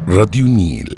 راديو النيل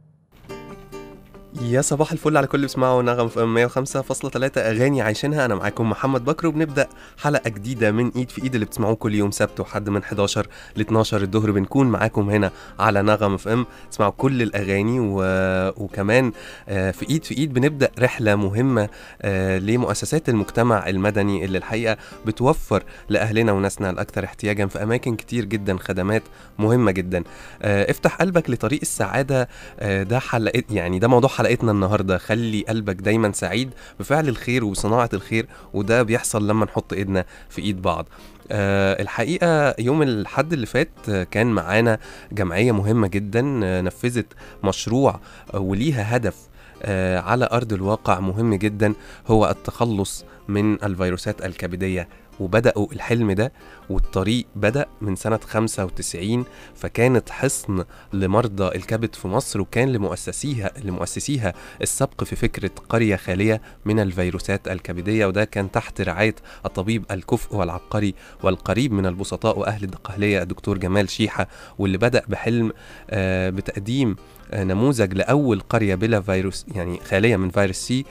يا صباح الفل على كل اللي بيسمعوا نغم في 105.3 اغاني عايشينها انا معاكم محمد بكر وبنبدا حلقه جديده من ايد في ايد اللي بتسمعوه كل يوم سبت وحد من 11 ل 12 الظهر بنكون معاكم هنا على نغم في ام تسمعوا كل الاغاني و... وكمان آه، في ايد في ايد بنبدا رحله مهمه آه، لمؤسسات المجتمع المدني اللي الحقيقه بتوفر لاهلنا وناسنا الاكثر احتياجا في اماكن كتير جدا خدمات مهمه جدا آه، افتح قلبك لطريق السعاده آه، ده حلقه يعني ده موضوع حلقتنا النهارده خلي قلبك دايما سعيد بفعل الخير وصناعه الخير وده بيحصل لما نحط ايدنا في ايد بعض أه الحقيقه يوم الحد اللي فات آه، كان معانا جمعيه مهمه جدا آه، نفذت مشروع آه، وليها هدف آه، على ارض الواقع مهم جدا هو التخلص من الفيروسات الكبديه وبداوا الحلم ده والطريق بدا من سنه 95 فكانت حصن لمرضى الكبد في مصر وكان لمؤسسيها لمؤسسيها السبق في فكره قريه خاليه من الفيروسات الكبديه وده كان تحت رعايه الطبيب الكفء والعبقري والقريب من البسطاء واهل الدقهليه الدكتور جمال شيحه واللي بدا بحلم آه، بتقديم آه، نموذج لاول قريه بلا فيروس يعني خاليه من فيروس سي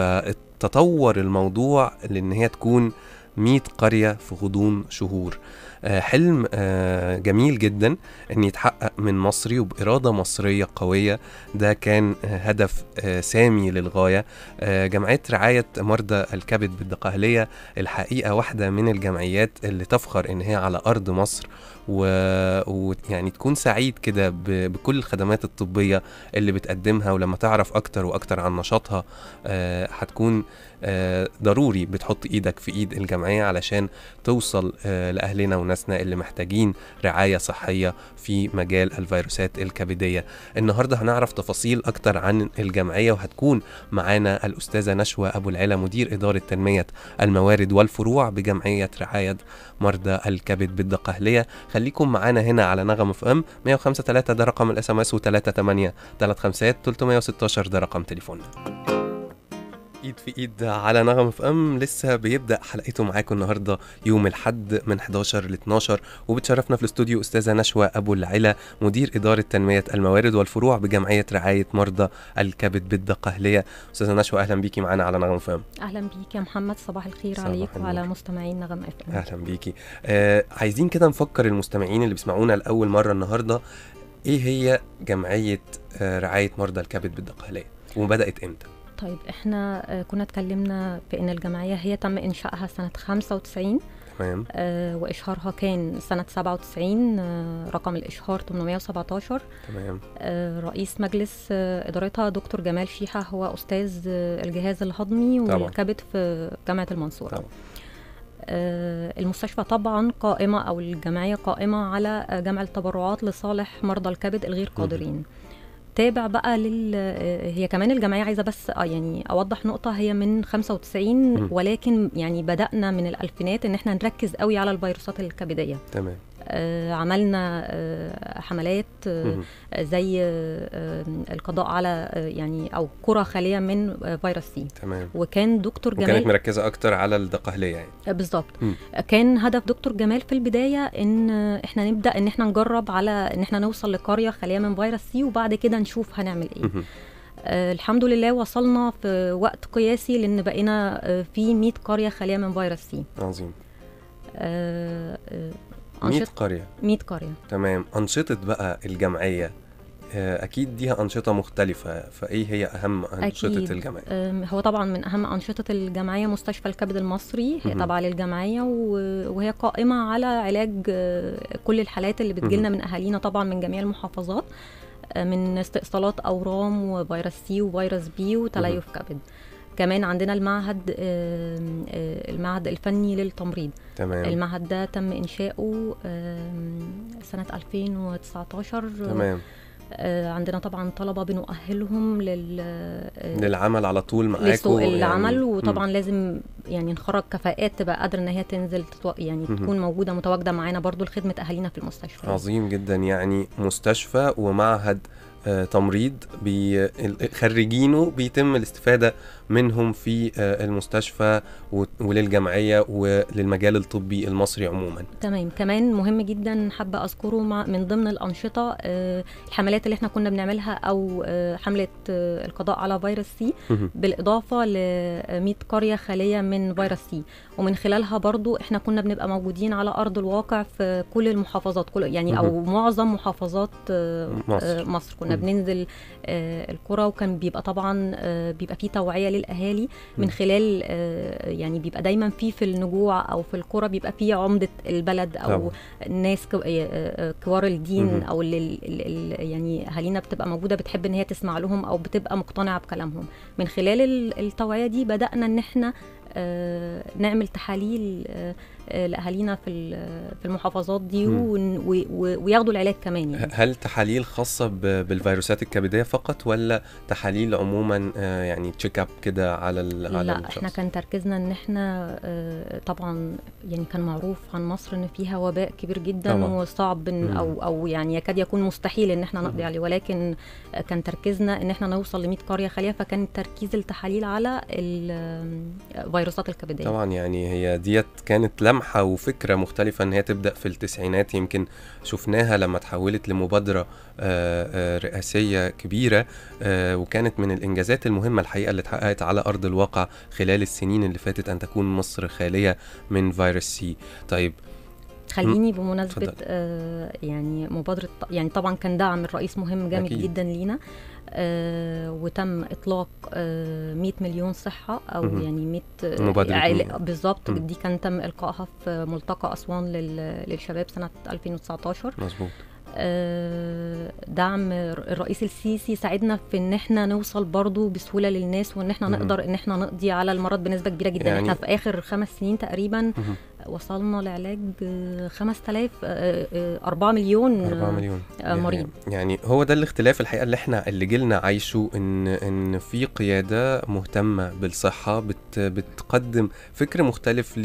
فتطور الموضوع لان هي تكون 100 قريه في غضون شهور آه، حلم آه، جميل جدا ان يتحقق من مصري وباراده مصريه قويه ده كان آه، هدف آه، سامي للغايه آه، جمعيه رعايه مرضى الكبد بالدقهليه الحقيقه واحده من الجمعيات اللي تفخر ان هي على ارض مصر ويعني و... يعني تكون سعيد كده ب... بكل الخدمات الطبيه اللي بتقدمها ولما تعرف اكتر واكتر عن نشاطها آه، هتكون آه، ضروري بتحط ايدك في ايد الجمعيه علشان توصل آه، لاهلنا وناسنا اللي محتاجين رعايه صحيه في مجال الفيروسات الكبديه النهارده هنعرف تفاصيل اكتر عن الجمعيه وهتكون معانا الاستاذه نشوى ابو العلا مدير اداره تنميه الموارد والفروع بجمعيه رعايه مرضى الكبد بالدقهليه خليكم معانا هنا على نغم اف ام 105 ده رقم الاس ام اس و38 35 316 ده رقم تليفوننا ايد في ايد على نغم اف ام لسه بيبدا حلقته معاكم النهارده يوم الحد من 11 ل 12 وبتشرفنا في الاستوديو استاذه نشوى ابو العلا مدير اداره تنميه الموارد والفروع بجمعيه رعايه مرضى الكبد بالدقهليه استاذه نشوى اهلا بيكي معانا على نغم اف ام اهلا بيك يا محمد صباح الخير صباح عليك النور. وعلى مستمعين نغم اف ام اهلا بيكي آه عايزين كده نفكر المستمعين اللي بيسمعونا لاول مره النهارده ايه هي جمعيه آه رعايه مرضى الكبد بالدقهليه وبدات امتى طيب احنا آه، كنا اتكلمنا في ان الجمعيه هي تم انشائها سنه 95 تمام آه، واشهارها كان سنه 97 آه، رقم الاشهار 817 تمام آه، رئيس مجلس آه، ادارتها دكتور جمال شيحه هو استاذ آه، الجهاز الهضمي طبعا. والكبد في جامعه المنصوره طبعا. آه، المستشفى طبعا قائمه او الجمعيه قائمه على آه، جمع التبرعات لصالح مرضى الكبد الغير قادرين تابع بقى لل آه، هي كمان الجمعيه عايزه بس آه، يعني اوضح نقطه هي من 95 مم. ولكن يعني بدانا من الالفينات ان احنا نركز قوي على الفيروسات الكبديه تمام آه، عملنا آه، حملات آه، مهم. زي آه، القضاء على آه، يعني او قرى خاليه من آه، فيروس سي تمام وكان دكتور وكانت جمال مركزه اكتر على الدقهليه يعني آه، بالظبط مم. كان هدف دكتور جمال في البدايه ان آه، احنا نبدا ان احنا نجرب على ان احنا نوصل لقريه خاليه من فيروس سي وبعد كده نشوف هنعمل ايه مهم. آه الحمد لله وصلنا في وقت قياسي لان بقينا آه في 100 قريه خاليه من فيروس سي عظيم آه آه 100 أنشطة- قريه 100 قريه تمام انشطه بقى الجمعيه آه، اكيد ليها انشطه مختلفه فايه هي اهم انشطه أكيد. الجمعيه أم، هو طبعا من اهم انشطه الجمعيه مستشفى الكبد المصري هي مهم. تابعه للجمعيه و- وهي قائمه على علاج آه، كل الحالات اللي بتجيلنا من اهالينا طبعا من جميع المحافظات آه، من استئصالات اورام وفيروس سي وفيروس بي وتليف كبد كمان عندنا المعهد آم، آه، المعهد الفني للتمريض تمام المعهد ده تم انشاؤه آم، سنه 2019 تمام آه، عندنا طبعا طلبه بنؤهلهم لل آه، للعمل على طول معاكم لسوق يعني- العمل مم. وطبعا لازم يعني نخرج كفاءات تبقى قادره ان هي تنزل تتو... يعني مهم. تكون موجوده متواجده معانا برضو لخدمه اهالينا في المستشفى عظيم جدا يعني مستشفى ومعهد آه، تمريض بي ال- خريجينه بيتم الاستفاده منهم في آه، المستشفى و- وللجمعيه وللمجال الطبي المصري عموما تمام كمان مهم جدا حابه اذكره مع من ضمن الانشطه آه، الحملات اللي احنا كنا بنعملها او آه، حمله آه، القضاء على فيروس سي مهم. بالاضافه ل 100 قريه خاليه من فيروس سي ومن خلالها برضو احنا كنا بنبقى موجودين على ارض الواقع في كل المحافظات كل يعني او معظم محافظات آه، مصر. آه، مصر كنا مم. بننزل آه، القرى وكان بيبقى طبعا آه، بيبقى فيه توعيه للاهالي مم. من خلال آه، يعني بيبقى دايما في في النجوع او في القرى بيبقى فيه عمده البلد او طبعا. الناس كو- آه، آه، كبار الدين مهم. او اللي ال- ال- يعني اهالينا بتبقى موجوده بتحب ان هي تسمع لهم او بتبقى مقتنعه بكلامهم من خلال ال- التوعيه دي بدانا ان احنا آه، نعمل تحاليل آه، آه، لاهالينا في ال- في المحافظات دي مم. ون- و- و- وياخدوا العلاج كمان يعني هل تحاليل خاصة ب- بالفيروسات الكبدية فقط ولا تحاليل عموما آه، يعني تشيك اب كده على ال على لا الشخص؟ احنا كان تركيزنا ان احنا آه، طبعا يعني كان معروف عن مصر ان فيها وباء كبير جدا طبعاً. وصعب مم. إن او او يعني يكاد يكون مستحيل ان احنا مم. نقضي عليه ولكن آه، كان تركيزنا ان احنا نوصل ل 100 قريه خاليه فكان تركيز التحاليل على الفيروسات الكبديه طبعا يعني هي ديت كانت لمحة وفكرة مختلفة ان هي تبدأ في التسعينات يمكن شفناها لما تحولت لمبادرة آه، آه، رئاسية كبيرة آه، وكانت من الانجازات المهمة الحقيقة اللي اتحققت على ارض الواقع خلال السنين اللي فاتت ان تكون مصر خالية من فيروس سي طيب خليني بمناسبه اتفضل. آه يعني مبادره يعني طبعا كان دعم الرئيس مهم جامد أكيد. جدا لينا آه وتم اطلاق آه 100 مليون صحه او مهم. يعني 100 مبادرة عل- مم. بالظبط مم. دي كان تم القائها في ملتقى اسوان لل- للشباب سنه 2019 مظبوط آه، دعم الرئيس السيسي ساعدنا في ان احنا نوصل برضو بسهوله للناس وان احنا مهم. نقدر ان احنا نقضي على المرض بنسبه كبيره جدا يعني- احنا في اخر خمس سنين تقريبا مهم. وصلنا لعلاج آه، 5000 آه، آه، 4 مليون 4 آه، مليون آه، يعني- مريض. يعني هو ده الاختلاف الحقيقه اللي احنا اللي جيلنا عايشه ان ان في قياده مهتمه بالصحه بت بتقدم فكر مختلف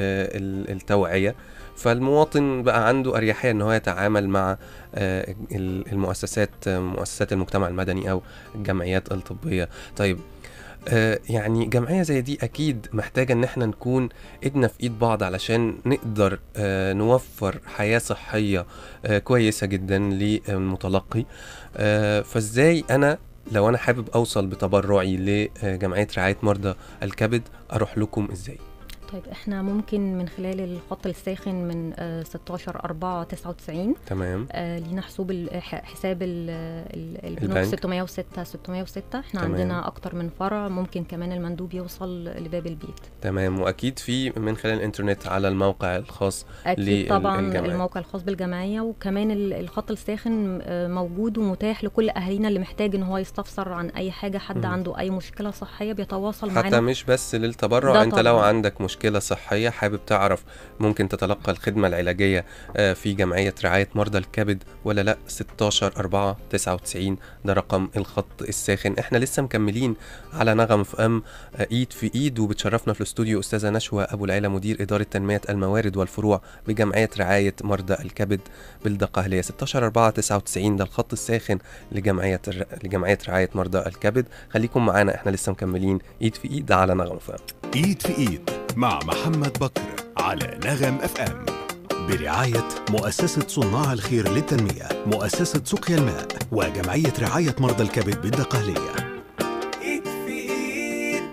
للتوعيه فالمواطن بقى عنده اريحيه ان هو يتعامل مع آه، ال- المؤسسات آه، مؤسسات المجتمع المدني او الجمعيات الطبيه طيب آه، يعني جمعية زي دي أكيد محتاجة إن احنا نكون إيدنا في إيد بعض علشان نقدر آه، نوفر حياة صحية آه، كويسة جدا للمتلقي آه، فإزاي أنا لو أنا حابب أوصل بتبرعي لجمعية رعاية مرضى الكبد أروح لكم إزاي؟ طيب احنا ممكن من خلال الخط الساخن من آه، 16 4 99 تمام آه، لينا حسوب ال- ح- حساب ال- ال- البنوك البنك. 606 606 احنا تمام. عندنا اكتر من فرع ممكن كمان المندوب يوصل لباب البيت تمام وأكيد في من خلال الإنترنت على الموقع الخاص اكيد لل- طبعا الجمعية. الموقع الخاص بالجمعيه وكمان ال- الخط الساخن آه، موجود ومتاح لكل اهالينا اللي محتاج ان هو يستفسر عن اي حاجه حد مم. عنده اي مشكله صحيه بيتواصل حتى معانا مش بس للتبرع ده انت لو طبعاً. عندك مشكله صحيه حابب تعرف ممكن تتلقى الخدمه العلاجيه آه، في جمعيه رعايه مرضى الكبد ولا لا 16 4 99 ده رقم الخط الساخن احنا لسه مكملين على نغم في ام آه، ايد في ايد وبتشرفنا في الاستوديو استاذه نشوى ابو العيله مدير اداره تنميه الموارد والفروع بجمعيه رعايه مرضى الكبد بالدقهليه 16 4 99 ده الخط الساخن لجمعيه الر- لجمعيه رعايه مرضى الكبد خليكم معانا احنا لسه مكملين ايد في ايد على نغم فام ايد في ايد مع محمد بكر على نغم اف ام برعاية مؤسسة صناع الخير للتنمية مؤسسة سقيا الماء وجمعية رعاية مرضى الكبد بالدقهلية ايد في ايد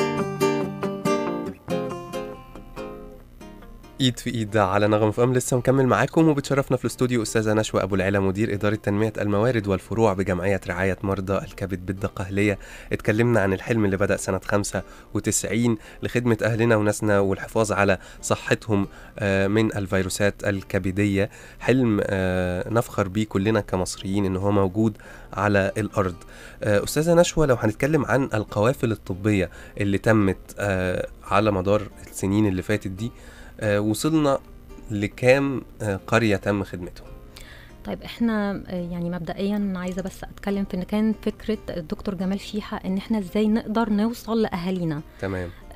ايد في ايد على نغم فام لسه مكمل معاكم وبتشرفنا في الاستوديو استاذه نشوى ابو العلا مدير اداره تنميه الموارد والفروع بجمعيه رعايه مرضى الكبد بالدقهليه اتكلمنا عن الحلم اللي بدا سنه 95 لخدمه اهلنا وناسنا والحفاظ على صحتهم آه، من الفيروسات الكبديه حلم آه، نفخر بيه كلنا كمصريين ان هو موجود على الارض آه، استاذه نشوى لو هنتكلم عن القوافل الطبيه اللي تمت آه، على مدار السنين اللي فاتت دي آه، وصلنا لكام آه، قرية تم خدمتهم طيب احنا آه، يعني مبدئيا عايزه بس اتكلم في ان كان فكره الدكتور جمال شيحه ان احنا ازاي نقدر نوصل لاهالينا تمام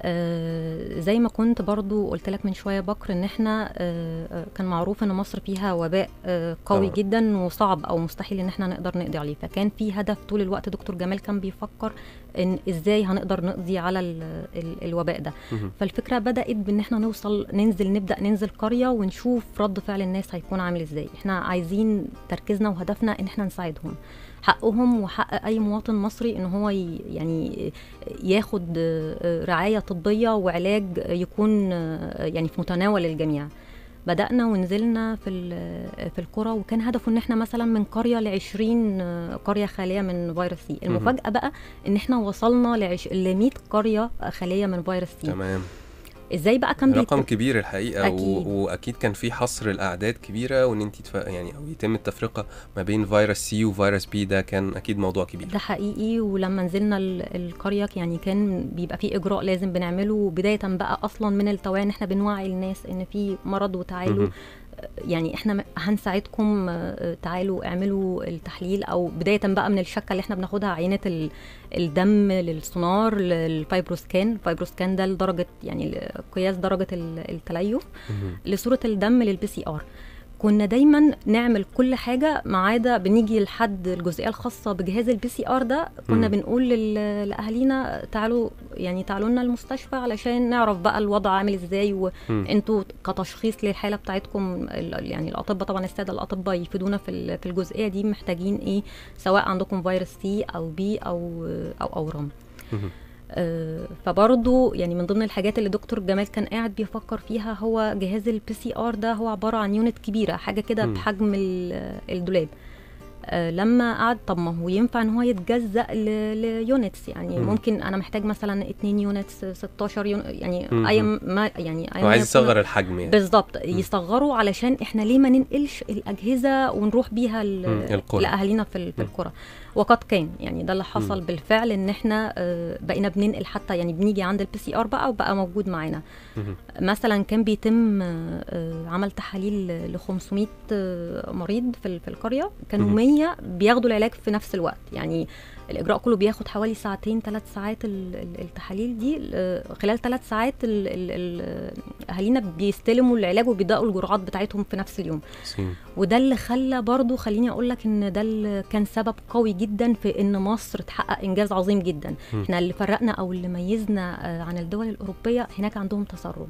آه، زي ما كنت برضو قلت لك من شويه بكر ان احنا آه، آه، كان معروف ان مصر فيها وباء آه، قوي طبعا. جدا وصعب او مستحيل ان احنا نقدر نقضي عليه فكان في هدف طول الوقت دكتور جمال كان بيفكر ان ازاي هنقدر نقضي على ال ال الوباء ده مهم. فالفكره بدات بان احنا نوصل ننزل نبدا ننزل قريه ونشوف رد فعل الناس هيكون عامل ازاي احنا عايزين تركيزنا وهدفنا ان احنا نساعدهم حقهم وحق اي مواطن مصري ان هو ي- يعني ياخد آه، رعايه طبيه وعلاج يكون آه، يعني في متناول الجميع بدأنا ونزلنا في ال- في القرى وكان هدفه ان احنا مثلا من قريه ل 20 آه، قريه خاليه من فيروس سي، المفاجأة بقى ان احنا وصلنا ل 100 قريه خاليه من فيروس سي، تمام ازاي بقى كان رقم بيتم كبير الحقيقه أكيد. و... واكيد كان في حصر الاعداد كبيره وان انت تف... يعني او يتم التفرقه ما بين فيروس سي وفيروس بي ده كان اكيد موضوع كبير ده حقيقي ولما نزلنا ال- القريه يعني كان بيبقى في اجراء لازم بنعمله بدايه بقى اصلا من التوعيه ان احنا بنوعي الناس ان في مرض وتعالوا مهم. يعني احنا م- هنساعدكم آه، تعالوا اعملوا التحليل او بدايه بقى من الشكه اللي احنا بناخدها عينه ال- الدم للسونار للفايبروسكان الفايبروسكان ده لدرجه يعني قياس درجه ال- التليف مهم. لصوره الدم للبي سي ار كنا دايما نعمل كل حاجه ما عدا بنيجي لحد الجزئيه الخاصه بجهاز البي سي ار ده كنا مم. بنقول لل- لاهالينا تعالوا يعني تعالوا لنا المستشفى علشان نعرف بقى الوضع عامل ازاي مم. وانتوا كتشخيص للحاله بتاعتكم ال- يعني الاطباء طبعا الساده الاطباء يفيدونا في ال- في الجزئيه دي محتاجين ايه سواء عندكم فيروس سي او بي او او اورام مهم. آه، فبرضه يعني من ضمن الحاجات اللي دكتور جمال كان قاعد بيفكر فيها هو جهاز البي سي ار ده هو عباره عن يونت كبيره حاجه كده مم. بحجم ال- الدولاب آه، لما قعد طب ما هو ينفع ان هو يتجزأ ل- ليونتس يعني مم. ممكن انا محتاج مثلا 2 يونتس 16 يونت يعني مم. اي ما يعني أي هو ما عايز يكون- يصغر الحجم يعني بالظبط يصغروا علشان احنا ليه ما ننقلش الاجهزه ونروح بيها ل- مم، القرى. لاهالينا في ال- في مم. القرى وقد كان يعني ده اللي حصل مم. بالفعل ان احنا آه، بقينا بننقل حتى يعني بنيجي عند البي سي ار بقى وبقى موجود معانا مهم. مثلا كان بيتم آه، آه، عمل تحاليل ل 500 آه، مريض في ال- في القريه كانوا مهم. 100 بياخدوا العلاج في نفس الوقت يعني الاجراء كله بياخد حوالي ساعتين ثلاث ساعات ال- ال- التحاليل دي آه، خلال ثلاث ساعات ال- ال- ال- اهالينا بيستلموا العلاج وبيبداوا الجرعات بتاعتهم في نفس اليوم سين. وده اللي خلى برضو خليني اقول لك ان ده اللي كان سبب قوي جدا في ان مصر تحقق انجاز عظيم جدا مم. احنا اللي فرقنا او اللي ميزنا آه، عن الدول الاوروبيه هناك عندهم تسرب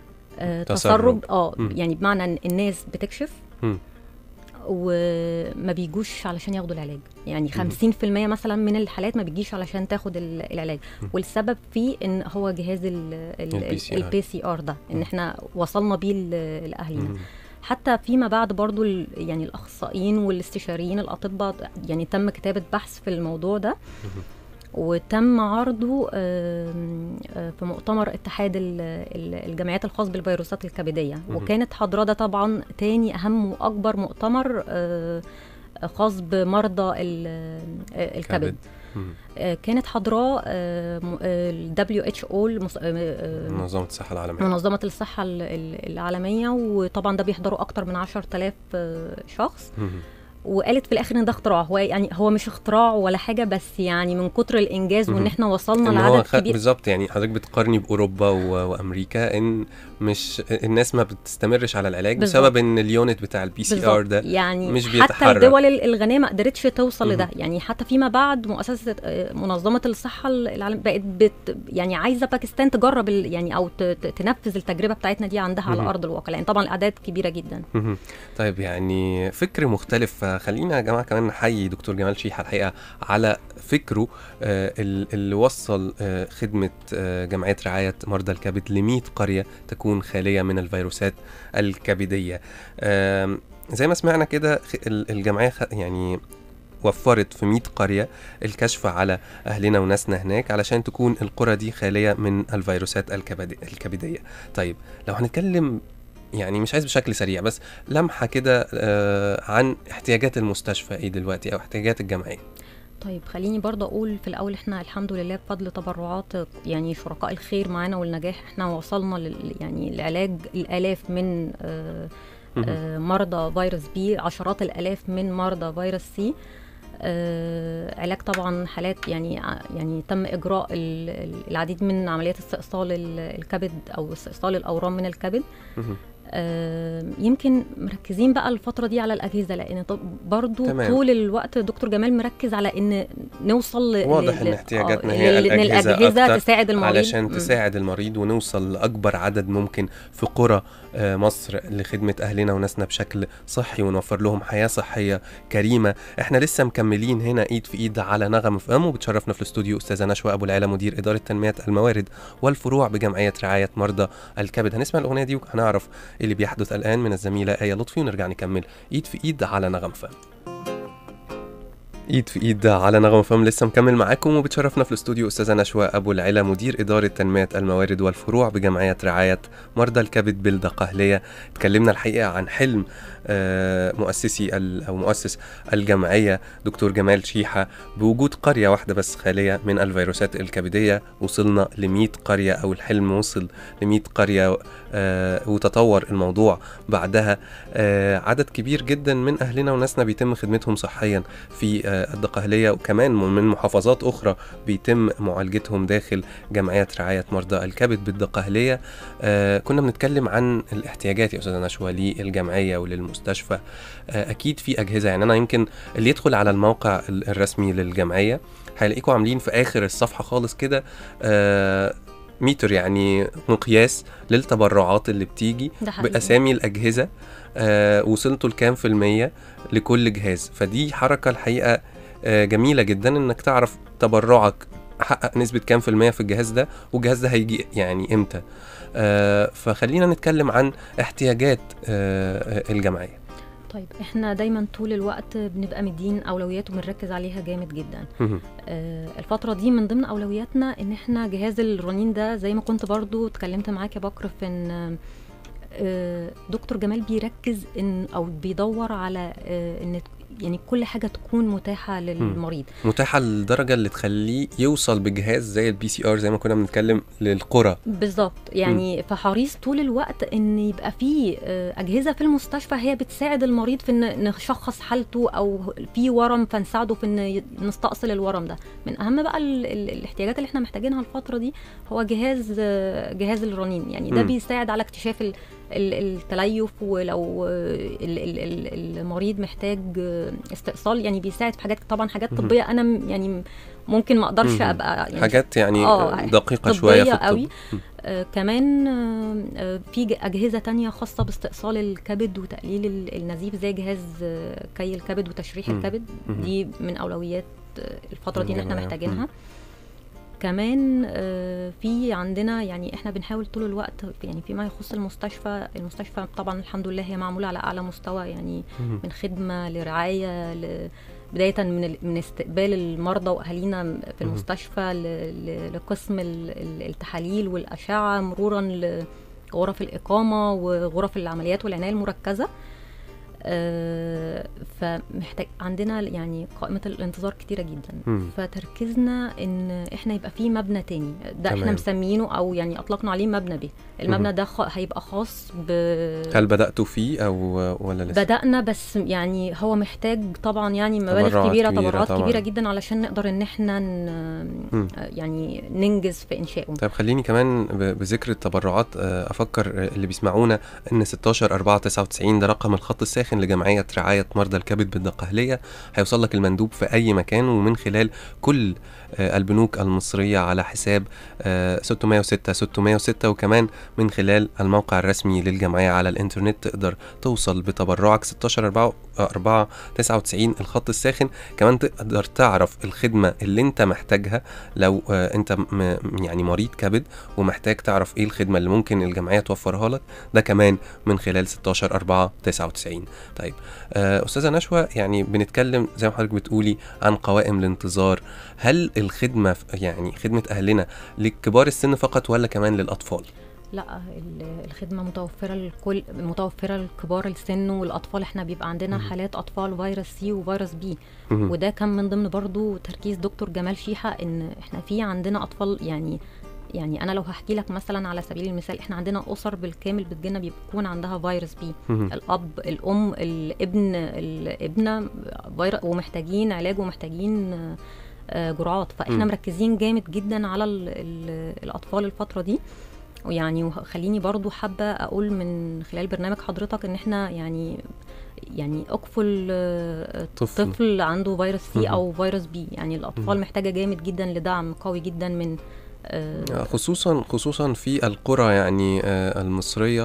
آه، تسرب. تسرب اه مم. يعني بمعنى ان الناس بتكشف مم. وما بيجوش علشان ياخدوا العلاج يعني 50% مثلا من الحالات ما بيجيش علشان تاخد ال- العلاج مم. والسبب فيه ان هو جهاز البي سي آر. البي سي ار ده ان مم. احنا وصلنا بيه ل- لاهالينا مهم. حتى فيما بعد برضو ال- يعني الاخصائيين والاستشاريين الاطباء يعني تم كتابه بحث في الموضوع ده مهم. وتم عرضه آم، آه، في مؤتمر اتحاد ال- ال- الجمعيات الخاص بالفيروسات الكبديه مهم. وكانت حضره ده طبعا تاني اهم واكبر مؤتمر آه، خاص بمرضى ال- آه، الكبد كبد. مهم. آه، كانت حضراه ال WHO المس- آه، آه، منظمه الصحه العالميه منظمة الصحة ال- ال- العالمية وطبعا ده بيحضروا أكتر من 10000 آه، شخص مهم. وقالت في الآخر إن ده اختراع هو يعني هو مش اختراع ولا حاجة بس يعني من كتر الإنجاز مهم. وإن إحنا وصلنا ان هو لعدد خ... كبير بالظبط يعني حضرتك بتقارني باوروبا و... وامريكا ان مش الناس ما بتستمرش على العلاج بالظبط. بسبب ان اليونت بتاع البي سي ار بالظبط. ده يعني مش حتى بيتحرك. الدول ال- الغنية ما قدرتش توصل مهم. لده يعني حتى فيما بعد مؤسسة آه، منظمة الصحة العالمية بقت بت يعني عايزة باكستان تجرب ال- يعني أو ت- ت- تنفذ التجربة بتاعتنا دي عندها على مهم. أرض الواقع لأن طبعا الأعداد كبيرة جدا مهم. طيب يعني فكر مختلف فخلينا يا جماعه كمان نحيي دكتور جمال شيحه الحقيقه على فكره آه، ال- اللي وصل آه، خدمه آه، جمعيه رعايه مرضى الكبد ل 100 قريه تكون خاليه من الفيروسات الكبديه آم، زي ما سمعنا كده خ- ال- الجمعيه خ- يعني وفرت في 100 قرية الكشف على أهلنا وناسنا هناك علشان تكون القرى دي خالية من الفيروسات الكبدي- الكبدية طيب لو هنتكلم يعني مش عايز بشكل سريع بس لمحة كده آه، عن احتياجات المستشفى ايه دلوقتي أو احتياجات الجمعية طيب خليني برضه اقول في الاول احنا الحمد لله بفضل تبرعات يعني شركاء الخير معانا والنجاح احنا وصلنا لل يعني لعلاج الالاف من آه، مهم. آه، مرضى فيروس بي عشرات الالاف من مرضى فيروس سي آه، علاج طبعا حالات يعني يعني تم اجراء ال- ال- العديد من عمليات استئصال ال- الكبد او استئصال الاورام من الكبد مهم. آه، يمكن مركزين بقى الفتره دي على الاجهزه لان طب برضو تمام. طول الوقت دكتور جمال مركز على ان نوصل ل- واضح ل- ان ل- احتياجاتنا آه، هي لل- إن الاجهزه الاجهزه أكتر تساعد المريض علشان مم. تساعد المريض ونوصل لاكبر عدد ممكن في قرى آه، مصر لخدمه اهلنا وناسنا بشكل صحي ونوفر لهم حياه صحيه كريمه احنا لسه مكملين هنا ايد في ايد على نغم اف ام وبتشرفنا في الاستوديو استاذه نشوى ابو العلا مدير اداره تنميه الموارد والفروع بجمعيه رعايه مرضى الكبد هنسمع الاغنيه دي وهنعرف ايه اللي بيحدث الان من الزميله ايه لطفي ونرجع نكمل ايد في ايد على نغم فام ايد في ايد على نغم فم لسه مكمل معاكم وبتشرفنا في الاستوديو استاذه نشوى ابو العلا مدير اداره تنميه الموارد والفروع بجمعيه رعايه مرضى الكبد بالدقهليه اتكلمنا الحقيقه عن حلم آه، مؤسسي ال- او مؤسس الجمعيه دكتور جمال شيحه بوجود قريه واحده بس خاليه من الفيروسات الكبديه وصلنا ل 100 قريه او الحلم وصل ل 100 قريه آه، وتطور الموضوع بعدها آه، عدد كبير جدا من اهلنا وناسنا بيتم خدمتهم صحيا في آه، الدقهليه وكمان من محافظات اخرى بيتم معالجتهم داخل جمعيه رعايه مرضى الكبد بالدقهليه آه، كنا بنتكلم عن الاحتياجات يا استاذه نشوى للجمعيه وللمستشفى آه، اكيد في اجهزه يعني انا يمكن اللي يدخل على الموقع ال- الرسمي للجمعيه هيلاقيكم عاملين في اخر الصفحه خالص كده آه، ميتر يعني مقياس للتبرعات اللي بتيجي ده حقيقي. باسامي الاجهزه آه وصلتوا لكام في الميه لكل جهاز فدي حركه الحقيقه آه جميله جدا انك تعرف تبرعك حقق نسبة كام في المية في الجهاز ده والجهاز ده هيجي يعني امتى آه فخلينا نتكلم عن احتياجات آه الجمعية طيب احنا دايما طول الوقت بنبقى مدين اولويات وبنركز عليها جامد جدا مهم. آه، الفترة دي من ضمن أولوياتنا إن إحنا جهاز الرنين ده زي ما كنت برضو اتكلمت معاك يا بكر في إن آه، دكتور جمال بيركز إن أو بيدور على آه، إن يعني كل حاجة تكون متاحة للمريض متاحة للدرجة اللي تخليه يوصل بجهاز زي البي سي ار زي ما كنا بنتكلم للقرى بالظبط يعني فحريص طول الوقت ان يبقى في آه، اجهزه في المستشفى هي بتساعد المريض في ان نشخص حالته او في ورم فنساعده في ان ي- نستأصل الورم ده من اهم بقى ال ال الاحتياجات اللي احنا محتاجينها الفتره دي هو جهاز آه، جهاز الرنين يعني ده مم. بيساعد على اكتشاف ال ال- التليف ولو آه، ال- ال- ال- المريض محتاج آه، استئصال يعني بيساعد في حاجات طبعا حاجات مهم. طبيه انا م- يعني ممكن ما اقدرش مهم. ابقى يعني حاجات يعني آه، دقيقة شوية في طبية الطب قوي. آه كمان آه آه، في ج- أجهزة تانية خاصة باستئصال الكبد وتقليل ال- النزيف زي جهاز آه كي الكبد وتشريح مم. الكبد مهم. دي من أولويات آه، الفترة دي إن احنا الجمعية. محتاجينها كمان آه، في عندنا يعني احنا بنحاول طول الوقت يعني فيما يخص المستشفى المستشفى طبعا الحمد لله هي معمولة على أعلى مستوى يعني مهم. من خدمه لرعايه ل... بدايه من ال... من استقبال المرضى واهالينا في مهم. المستشفى ل... ل... لقسم ال... ال- التحاليل والاشعه مرورا لغرف الاقامه وغرف العمليات والعنايه المركزه آه، فمحتاج عندنا يعني قائمه الانتظار كتيره جدا مم. فتركيزنا ان احنا يبقى في مبنى تاني ده احنا تمام. مسمينه او يعني اطلقنا عليه مبنى به المبنى ده خ... هيبقى خاص ب هل بدأتوا فيه أو ولا لسه؟ بدأنا بس يعني هو محتاج طبعا يعني مبالغ تبرعات كبيرة كبيرة تبرعات طبعاً. كبيرة جدا علشان نقدر ان احنا ن... مم. يعني ننجز في انشائه طيب خليني كمان ب- بذكر التبرعات آه، افكر آه، اللي بيسمعونا ان 16 4 99 ده رقم الخط الساخن لجمعيه رعايه مرضى الكبد بالدقهليه هيوصل لك المندوب في اي مكان ومن خلال كل آه، البنوك المصريه على حساب آه، 606 606 وكمان من خلال الموقع الرسمي للجمعيه على الانترنت تقدر توصل بتبرعك 16 4 4 99 الخط الساخن كمان تقدر تعرف الخدمه اللي انت محتاجها لو آه، انت م- يعني مريض كبد ومحتاج تعرف ايه الخدمه اللي ممكن الجمعيه توفرها لك ده كمان من خلال 16 4 99 طيب آه، استاذه نشوى يعني بنتكلم زي ما حضرتك بتقولي عن قوائم الانتظار هل الخدمه ف- يعني خدمه اهلنا لكبار السن فقط ولا كمان للاطفال لا ال- الخدمة متوفرة لكل متوفرة لكبار السن والأطفال احنا بيبقى عندنا مم. حالات أطفال فيروس سي وفيروس بي مهم. وده كان من ضمن برضو تركيز دكتور جمال شيحة ان احنا في عندنا أطفال يعني يعني انا لو هحكي لك مثلا على سبيل المثال احنا عندنا اسر بالكامل بتجينا بيكون عندها فيروس بي مهم. الاب الام الابن الابنه فيروس ومحتاجين علاج ومحتاجين آه، آه، جرعات فاحنا مم. مركزين جامد جدا على ال ال الاطفال الفتره دي ويعني وخ- خليني برضو حابه اقول من خلال برنامج حضرتك ان احنا يعني يعني اكفل آه، طفل. طفل عنده فيروس سي مهم. او فيروس بي يعني الاطفال مم. محتاجه جامد جدا لدعم قوي جدا من آه، خصوصا خصوصا في القرى يعني آه، المصرية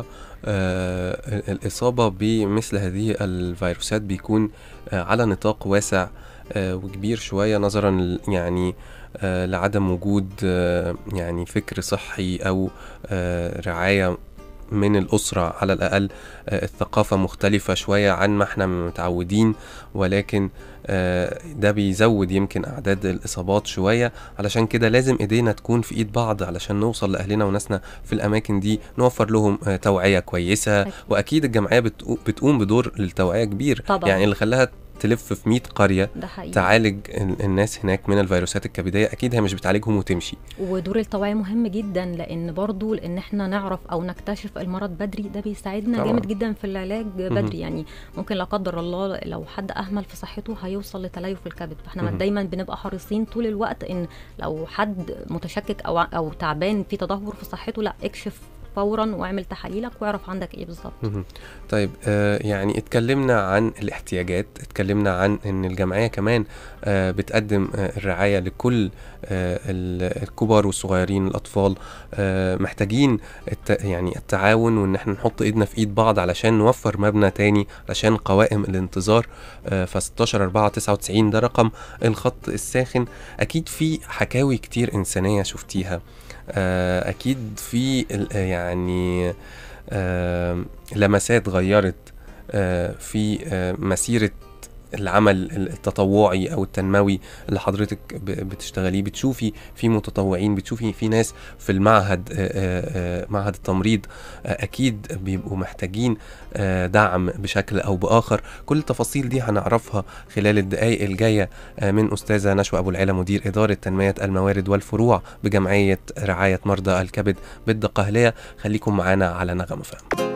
آه، الإصابة بمثل هذه الفيروسات بيكون آه، على نطاق واسع آه، وكبير شوية نظرا ل- يعني آه، لعدم وجود آه، يعني فكر صحي أو آه، رعاية من الأسرة على الأقل آه، الثقافة مختلفة شوية عن ما احنا متعودين ولكن آه، ده بيزود يمكن أعداد الإصابات شوية علشان كده لازم ايدينا تكون في ايد بعض علشان نوصل لاهلنا وناسنا في الاماكن دي نوفر لهم آه، توعيه كويسه أكيد. واكيد الجمعيه بتقو- بتقوم بدور للتوعيه كبير طبعا. يعني اللي خلاها تلف في 100 قريه ده حقيقي تعالج ال- الناس هناك من الفيروسات الكبديه اكيد هي مش بتعالجهم وتمشي ودور التوعية مهم جدا لأن برضو لأن احنا نعرف أو نكتشف المرض بدري ده بيساعدنا طبعا. جامد جدا في العلاج مهم. بدري يعني ممكن لا قدر الله لو حد أهمل في صحته هيوصل لتليف الكبد فاحنا مهم. دايما بنبقى حريصين طول الوقت إن لو حد متشكك أو أو تعبان في تدهور في صحته لا اكشف فورا واعمل تحاليلك واعرف عندك ايه بالظبط مهم. طيب آه يعني اتكلمنا عن الاحتياجات اتكلمنا عن ان الجمعيه كمان آه بتقدم آه الرعايه لكل آه ال- الكبار والصغيرين الاطفال آه محتاجين الت يعني التعاون وان احنا نحط ايدنا في ايد بعض علشان نوفر مبنى تاني علشان قوائم الانتظار آه ف 16 4 99 ده رقم الخط الساخن اكيد في حكاوي كتير انسانيه شفتيها آه، اكيد في ال- آه، يعني آه، لمسات غيرت آه، في آه، مسيره العمل التطوعي او التنموي اللي حضرتك ب- بتشتغليه بتشوفي في متطوعين بتشوفي في ناس في المعهد آه، آه، آه، معهد التمريض آه، اكيد بيبقوا محتاجين آه، دعم بشكل او باخر كل التفاصيل دي هنعرفها خلال الدقائق الجايه آه، من استاذه نشوى ابو العلا مدير اداره تنميه الموارد والفروع بجمعيه رعايه مرضى الكبد بالدقهليه خليكم معانا على نغم فهم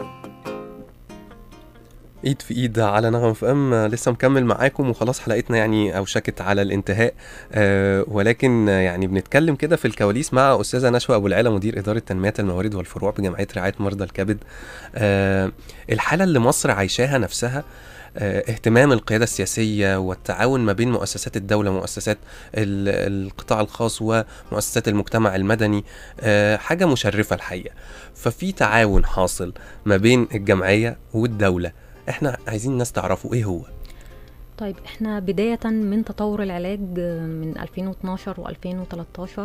ايد في ايد على نغم في ام لسه مكمل معاكم وخلاص حلقتنا يعني اوشكت على الانتهاء آه ولكن آه، يعني بنتكلم كده في الكواليس مع استاذه نشوى ابو العلا مدير اداره تنميه الموارد والفروع بجمعيه رعايه مرضى الكبد آه الحاله اللي مصر عايشاها نفسها آه، اهتمام القيادة السياسية والتعاون ما بين مؤسسات الدولة ومؤسسات ال- القطاع الخاص ومؤسسات المجتمع المدني آه، حاجة مشرفة الحقيقة ففي تعاون حاصل ما بين الجمعية والدولة احنا عايزين الناس تعرفوا ايه هو طيب احنا بداية من تطور العلاج من 2012 و2013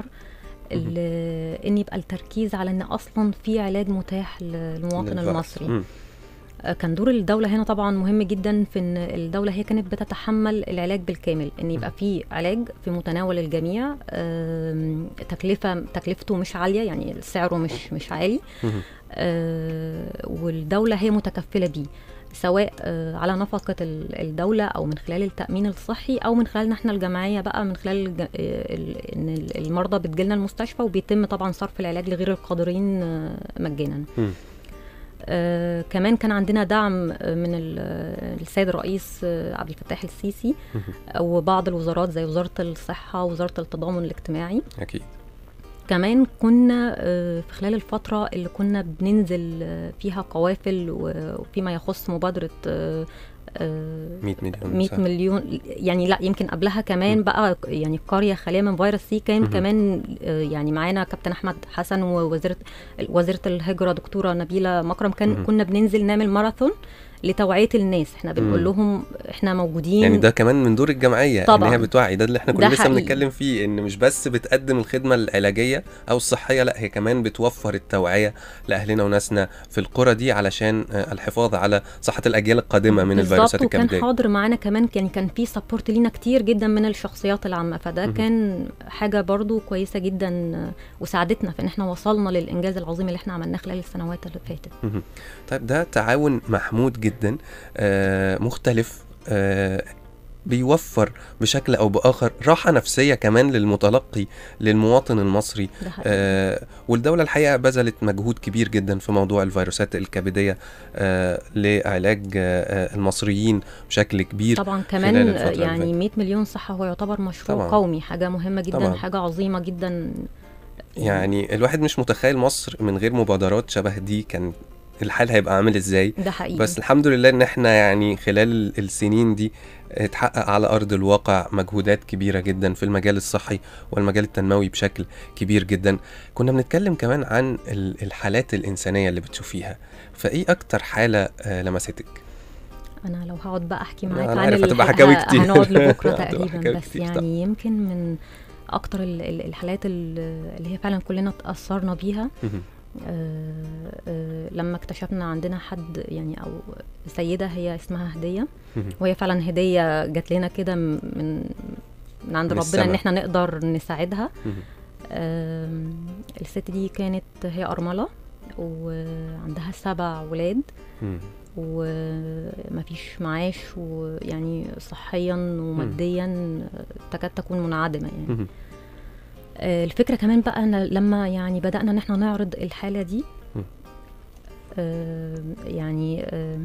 ان يبقى التركيز على ان اصلا في علاج متاح للمواطن للفحص. المصري مم. آه، كان دور الدولة هنا طبعا مهم جدا في ان الدولة هي كانت بتتحمل العلاج بالكامل ان يبقى في علاج في متناول الجميع آم، تكلفة تكلفته مش عالية يعني سعره مش مش عالي مهم. آه، والدولة هي متكفلة بيه سواء آه، على نفقة ال- الدولة أو من خلال التأمين الصحي أو من خلالنا احنا الجمعية بقى من خلال الج- آه، ال- إن ال- المرضى بتجيلنا المستشفى وبيتم طبعا صرف العلاج لغير القادرين آه، مجانا مم. آه كمان كان عندنا دعم آه، من ال- آه، السيد الرئيس آه، عبد الفتاح السيسي مهم. آه، وبعض الوزارات زي وزارة الصحة ووزارة التضامن الاجتماعي اكيد كمان كنا آه، في خلال الفترة اللي كنا بننزل آه، فيها قوافل و- وفيما يخص مبادرة آه، آه، 100 مليون 100 صح. مليون يعني لا يمكن قبلها كمان م. بقى يعني قرية خالية من فيروس سي كان مهم. كمان آه، يعني معانا كابتن أحمد حسن ووزيرة وزيرة الهجرة دكتورة نبيلة مكرم كان مهم. كنا بننزل نعمل ماراثون لتوعية الناس احنا مم. بنقول لهم احنا موجودين يعني ده كمان من دور الجمعيه ان طبعاً. هي بتوعي ده اللي احنا ده كنا لسه حقيقي. بنتكلم فيه ان مش بس بتقدم الخدمه العلاجيه او الصحيه لا هي كمان بتوفر التوعيه لاهلنا وناسنا في القرى دي علشان آه، الحفاظ على صحه الاجيال القادمه من بالظبط، الفيروسات وكان الكبديه حاضر معانا كمان يعني كان في سبورت لينا كتير جدا من الشخصيات العامه فده مهم. كان حاجه برضو كويسه جدا آه، وساعدتنا في ان احنا وصلنا للانجاز العظيم اللي احنا عملناه خلال السنوات اللي فاتت مهم. طيب ده تعاون محمود جدا آه، مختلف آه، بيوفر بشكل او باخر راحه نفسيه كمان للمتلقي للمواطن المصري ده حقيقي. آه والدوله الحقيقه بذلت مجهود كبير جدا في موضوع الفيروسات الكبديه آه لعلاج آه المصريين بشكل كبير طبعا خلال كمان الفترة اللي يعني فاتت. 100 مليون صحة هو يعتبر مشروع طبعاً. قومي حاجة مهمة جدا طبعاً. حاجة عظيمة جدا يعني الواحد مش متخيل مصر من غير مبادرات شبه دي كان الحال هيبقى عامل ازاي ده حقيقي بس الحمد لله ان احنا يعني خلال السنين دي اتحقق على ارض الواقع مجهودات كبيره جدا في المجال الصحي والمجال التنموي بشكل كبير جدا كنا بنتكلم كمان عن ال- الحالات الانسانيه اللي بتشوفيها فايه اكتر حاله آه، لمستك انا لو هقعد بقى احكي أنا معاك عن عارف هتبقى الح- حكاوي ه- كتير. هنقعد لبكره هتبقى تقريبا حكاوي بس كتير يعني طبعاً. يمكن من اكتر ال- ال- الحالات ال- اللي هي فعلا كلنا اتاثرنا بيها مهم. آه، آه، لما اكتشفنا عندنا حد يعني او سيده هي اسمها هديه مهم. وهي فعلا هديه جات لنا كده م- من من عند من ربنا السما. ان احنا نقدر نساعدها مهم. آم، الست دي كانت هي ارمله وعندها سبع ولاد مهم. ومفيش معاش ويعني صحيا وماديا تكاد تكون منعدمه يعني مهم. آه، الفكره كمان بقى أنا لما يعني بدانا ان احنا نعرض الحاله دي مم. آه، يعني آه،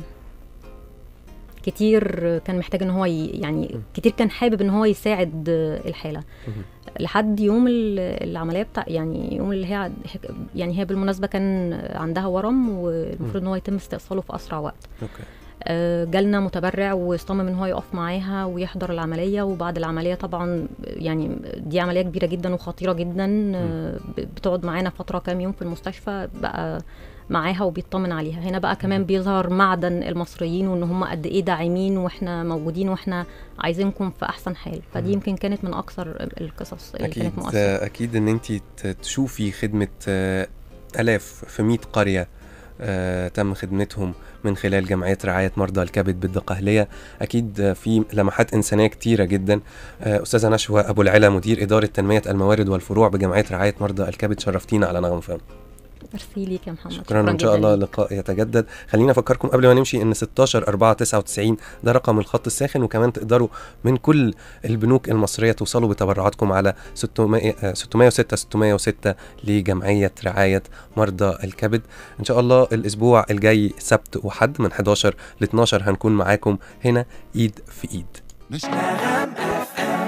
كتير كان محتاج ان هو ي- يعني مم. كتير كان حابب ان هو يساعد آه، الحاله مهم. لحد يوم ال- العمليه بتاع يعني يوم اللي هي عد- يعني هي بالمناسبه كان عندها ورم والمفروض ان هو يتم استئصاله في اسرع وقت اوكي آه، جالنا متبرع واصمم ان هو يقف معاها ويحضر العمليه وبعد العمليه طبعا يعني دي عمليه كبيره جدا وخطيره جدا آه، ب- بتقعد معانا فتره كام يوم في المستشفى بقى معاها وبيطمن عليها هنا بقى كمان بيظهر معدن المصريين وان هم قد ايه داعمين واحنا موجودين واحنا عايزينكم في احسن حال فدي مم. يمكن كانت من اكثر القصص اللي اكيد كانت مؤثره آه، اكيد ان انت تشوفي خدمه آه، الاف في 100 قريه آه، تم خدمتهم من خلال جمعية رعاية مرضى الكبد بالدقهلية أكيد آه، في لمحات إنسانية كتيرة جدا آه، أستاذة نشوى أبو العلا مدير إدارة تنمية الموارد والفروع بجمعية رعاية مرضى الكبد شرفتينا على نغم فهم ميرسي ليك يا محمد شكرا وإن شاء جداً الله ليك. اللقاء يتجدد خلينا أفكركم قبل ما نمشي إن 16 4 99 ده رقم الخط الساخن وكمان تقدروا من كل البنوك المصرية توصلوا بتبرعاتكم على 600 آه، 606 606 لجمعية رعاية مرضى الكبد إن شاء الله الأسبوع الجاي سبت وحد من 11 ل 12 هنكون معاكم هنا إيد في إيد مش نغم اف ام